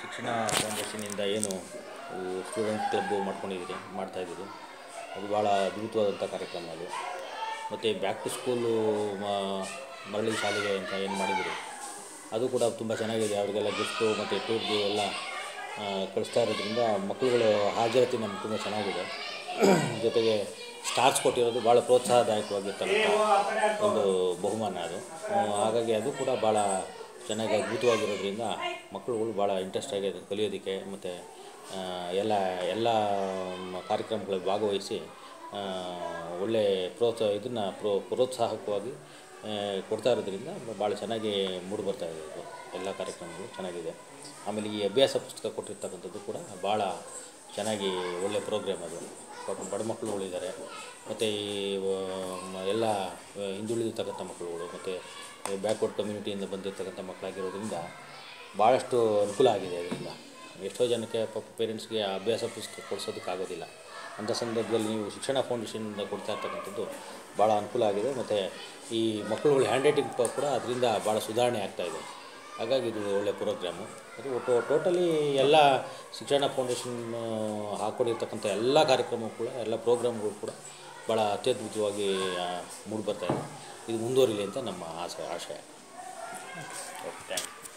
ಶಿಕ್ಷಣ ಫೌಂಡೇಶನಿಂದ ಏನು student club ಮಾಡ್ಕೊಂಡಿದ್ದೀರಿ ಮಾಡ್ತಾಯಿದ್ದೀರಿ ಅದು ಭಾಳ ಅದ್ಭುತವಾದಂಥ ಕಾರ್ಯಕ್ರಮ ಅದು ಮತ್ತು ಬ್ಯಾಕ್ ಟು ಸ್ಕೂಲು ಮರಳಿ ಶಾಲೆಗೆ ಅಂತ ಏನು ಮಾಡಿದ್ದೀರಿ ಅದು ಕೂಡ ತುಂಬ ಚೆನ್ನಾಗಿದೆ ಅವರಿಗೆಲ್ಲ ಗಿಫ್ಟು ಮತ್ತು ಟೂರ್ಗೆ ಎಲ್ಲ ಆ, ಕಳಿಸ್ತಾ ಇರೋದ್ರಿಂದ ಮಕ್ಕಳುಗಳು ಹಾಜರಾತಿ ನಮ್ಗೆ ತುಂಬ ಚೆನ್ನಾಗಿದೆ ಜೊತೆಗೆ ಸ್ಟಾರ್ಸ್ ಕೊಟ್ಟಿರೋದು ಭಾಳ ಪ್ರೋತ್ಸಾಹದಾಯಕವಾಗಿರ್ತಕ್ಕಂಥ ಒಂದು ಬಹುಮಾನ ಅದು ಆ, ಹಾಗಾಗಿ ಅದು ಕೂಡ ಭಾಳ ಚೆನ್ನಾಗಿ ಅದ್ಭುತವಾಗಿರೋದ್ರಿಂದ ಮಕ್ಕಳುಗಳು ಭಾಳ ಇಂಟ್ರೆಸ್ಟ್ ಆಗಿ ಅದನ್ನು ಕಲಿಯೋದಕ್ಕೆ ಮತ್ತು ಎಲ್ಲ ಎಲ್ಲ ಮ- ಕಾರ್ಯಕ್ರಮಗಳಲ್ಲಿ ಭಾಗವಹಿಸಿ ಆ, ಒಳ್ಳೆ ಪ್ರೋತ್ಸಾಹ ಇದನ್ನು ಪ್ರೋ ಪ್ರೋತ್ಸಾಹಕವಾಗಿ ಆ, ಕೊಡ್ತಾ ಇರೋದ್ರಿಂದ ಭಾಳ ಚೆನ್ನಾಗಿ ಮೂಡಿ ಬರ್ತಾ ಇದೆ ಇದು ಎಲ್ಲ ಕಾರ್ಯಕ್ರಮಗಳು ಚೆನ್ನಾಗಿದೆ ಆಮೇಲೆ ಈ ಅಭ್ಯಾಸ ಪುಸ್ತಕ ಕೊಟ್ಟಿರ್ತಕ್ಕಂಥದ್ದು ಕೂಡ ಭಾಳ ಚೆನ್ನಾಗಿ ಒಳ್ಳೆ ಪ್ರೋಗ್ರಾಮ್ ಅದು ಪಾಪ ಬಡ ಮಕ್ಕಳುಗಳಿದ್ದಾರೆ ಮತ್ತು ಈ ಆ, ಮ- ಎಲ್ಲ ಆ, ಹಿಂದುಳಿದಿರ್ತಕ್ಕಂಥ ಮಕ್ಕಳುಗಳು ಮತ್ತು ಬ್ಯಾಕ್ವರ್ಡ್ ಕಮ್ಯುನಿಟಿಯಿಂದ ಬಂದಿರತಕ್ಕಂಥ ಮಕ್ಕಳಾಗಿರೋದ್ರಿಂದ ಭಾಳಷ್ಟು ಅನುಕೂಲ ಆಗಿದೆ ಅದರಿಂದ ಎಷ್ಟೋ ಜನಕ್ಕೆ ಪಾಪ ಪೇರೆಂಟ್ಸ್ಗೆ ಆ ಅಭ್ಯಾಸ ಪುಸ್ತಕ ಕೊಡ್ಸೋದಕ್ಕಾಗೋದಿಲ್ಲ ಅಂಥ ಸಂದರ್ಭದಲ್ಲಿ ನೀವು ಶಿಕ್ಷಣ ಫೌಂಡೇಶನಿಂದ ಕೊಡ್ತಾ ಇರ್ತಕ್ಕಂಥದ್ದು ಭಾಳ ಅನುಕೂಲ ಆಗಿದೆ ಮತ್ತು ಈ ಮಕ್ಕಳುಗಳ ಹ್ಯಾಂಡ್ ರೈಟಿಂಗ್ ಕೂಡ ಅದರಿಂದ ಭಾಳ ಸುಧಾರಣೆ ಆಗ್ತಾಯಿದೆ ಹಾಗಾಗಿ ಇದು ಒಳ್ಳೆ ಪ್ರೋಗ್ರಾಮು ಅದು ಒಟ್ಟು ಟೋಟಲಿ ಎಲ್ಲ ಶಿಕ್ಷಣ ಫೌಂಡೇಶನ್ ಹಾಕ್ಕೊಂಡಿರ್ತಕ್ಕಂಥ ಎಲ್ಲ ಕಾರ್ಯಕ್ರಮವು ಕೂಡ ಎಲ್ಲ ಪ್ರೋಗ್ರಾಮ್ಗಳು ಕೂಡ ಭಾಳ ಅತ್ಯದ್ಭುತವಾಗಿ ಮೂಡಿ ಬರ್ತಾಯಿದೆ ಇದು ಮುಂದುವರಿಲಿ ಅಂತ ನಮ್ಮ ಆಸೆ ಆಶಯ ಓಕೆ ಥ್ಯಾಂಕ್ ಯು